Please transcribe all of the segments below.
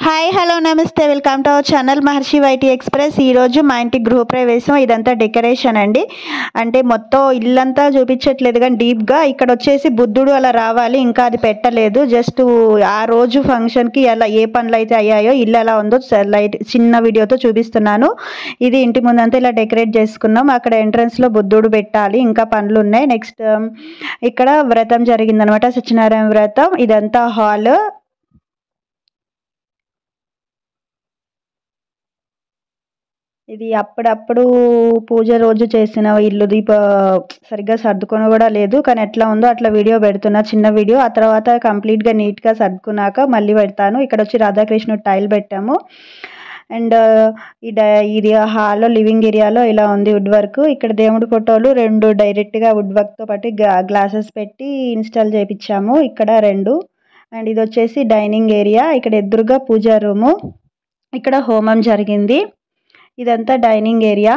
hi hello namaste welcome to our channel Maharshi YT express ఈరోజు మా ఇంటి గృహప్రవేశం ఇదంతా డెకరేషన్ అండి అంటే మొత్తం ఇల్లంతా చూపించట్లేదు కానీ డీప్గా ఇక్కడ వచ్చేసి బుద్ధుడు అలా రావాలి ఇంకా అది పెట్టలేదు జస్ట్ ఆ రోజు ఫంక్షన్కి అలా ఏ పనులు అయితే అయ్యాయో ఇల్లు ఎలా ఉందో లైట్ చిన్న వీడియోతో చూపిస్తున్నాను ఇది ఇంటి ముందంతా ఇలా డెకరేట్ చేసుకున్నాం అక్కడ ఎంట్రన్స్లో బుద్ధుడు పెట్టాలి ఇంకా పనులు ఉన్నాయి నెక్స్ట్ ఇక్కడ వ్రతం జరిగిందనమాట సత్యనారాయణ వ్రతం ఇదంతా హాల్ ఇది అప్పుడప్పుడు పూజ రోజు చేసిన ఇల్లు దీప సరిగ్గా సర్దుకొని కూడా లేదు కానీ ఎట్లా ఉందో అట్లా వీడియో పెడుతున్నా చిన్న వీడియో ఆ తర్వాత కంప్లీట్గా నీట్గా సర్దుకున్నాక మళ్ళీ పెడతాను ఇక్కడ వచ్చి రాధాకృష్ణుడు టైల్ పెట్టాము అండ్ ఈ ఇది హాల్లో లివింగ్ ఏరియాలో ఇలా ఉంది వుడ్ వర్క్ ఇక్కడ దేవుడి ఫోటోలు రెండు డైరెక్ట్గా వుడ్ వర్క్తో పాటు గ్లాసెస్ పెట్టి ఇన్స్టాల్ చేయించాము ఇక్కడ రెండు అండ్ ఇది వచ్చేసి డైనింగ్ ఏరియా ఇక్కడ ఎదురుగా పూజా రూము ఇక్కడ హోమం జరిగింది ఇదంతా డైనింగ్ ఏరియా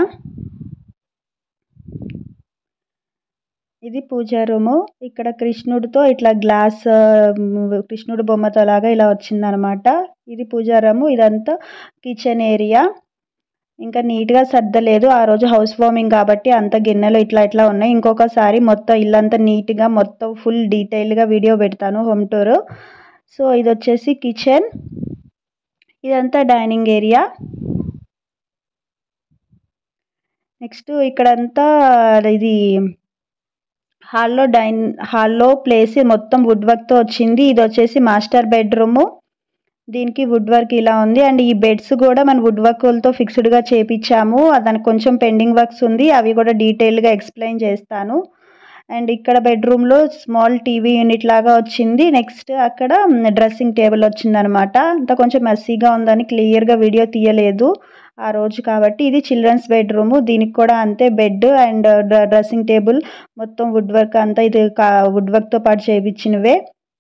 ఇది పూజా రూము ఇక్కడ కృష్ణుడితో ఇట్లా గ్లాస్ కృష్ణుడు బొమ్మతో లాగా ఇలా వచ్చిందనమాట ఇది పూజా రూము ఇదంతా కిచెన్ ఏరియా ఇంకా నీట్గా సర్దలేదు ఆ రోజు హౌస్ వార్మింగ్ కాబట్టి అంత గిన్నెలు ఇట్లా ఇట్లా ఉన్నాయి ఇంకొకసారి మొత్తం ఇల్లంతా నీట్గా మొత్తం ఫుల్ డీటెయిల్గా వీడియో పెడతాను హోమ్ టూర్ సో ఇది వచ్చేసి కిచెన్ ఇదంతా డైనింగ్ ఏరియా నెక్స్ట్ ఇక్కడంతా ఇది హాల్లో డైన్ హాల్లో ప్లేస్ మొత్తం వుడ్ వర్క్తో వచ్చింది ఇది వచ్చేసి మాస్టర్ బెడ్రూము దీనికి వుడ్ వర్క్ ఇలా ఉంది అండ్ ఈ బెడ్స్ కూడా మన వుడ్ వర్క్లతో ఫిక్స్డ్గా చేపించాము దానికి కొంచెం పెండింగ్ వర్క్స్ ఉంది అవి కూడా డీటెయిల్గా ఎక్స్ప్లెయిన్ చేస్తాను అండ్ ఇక్కడ బెడ్రూమ్లో స్మాల్ టీవీ యూనిట్ లాగా వచ్చింది నెక్స్ట్ అక్కడ డ్రెస్సింగ్ టేబుల్ వచ్చిందనమాట అంతా కొంచెం మెస్సీగా ఉందని క్లియర్గా వీడియో తీయలేదు ఆ రోజు కాబట్టి ఇది చిల్డ్రన్స్ బెడ్రూము దీనికి కూడా అంతే బెడ్ అండ్ డ్రెస్సింగ్ టేబుల్ మొత్తం వుడ్ వర్క్ అంతా ఇది వుడ్ వర్క్తో పాటు చేయించినవే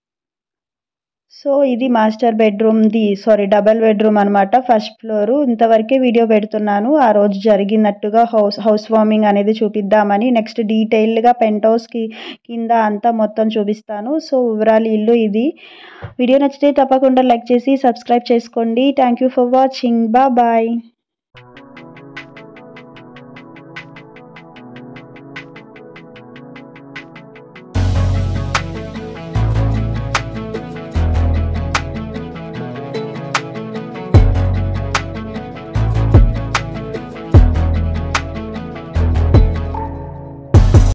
సో ఇది మాస్టర్ బెడ్రూమ్ది సారీ డబల్ బెడ్రూమ్ అనమాట ఫస్ట్ ఫ్లోరు ఇంతవరకే వీడియో పెడుతున్నాను ఆ రోజు జరిగినట్టుగా హౌస్ హౌస్ వార్మింగ్ అనేది చూపిద్దామని నెక్స్ట్ డీటెయిల్గా పెంట్ హౌస్కి కింద అంతా మొత్తం చూపిస్తాను సో ఓవరాల్ ఇల్లు ఇది వీడియో నచ్చితే తప్పకుండా లైక్ చేసి సబ్స్క్రైబ్ చేసుకోండి థ్యాంక్ యూ ఫర్ వాచింగ్ బా బాయ్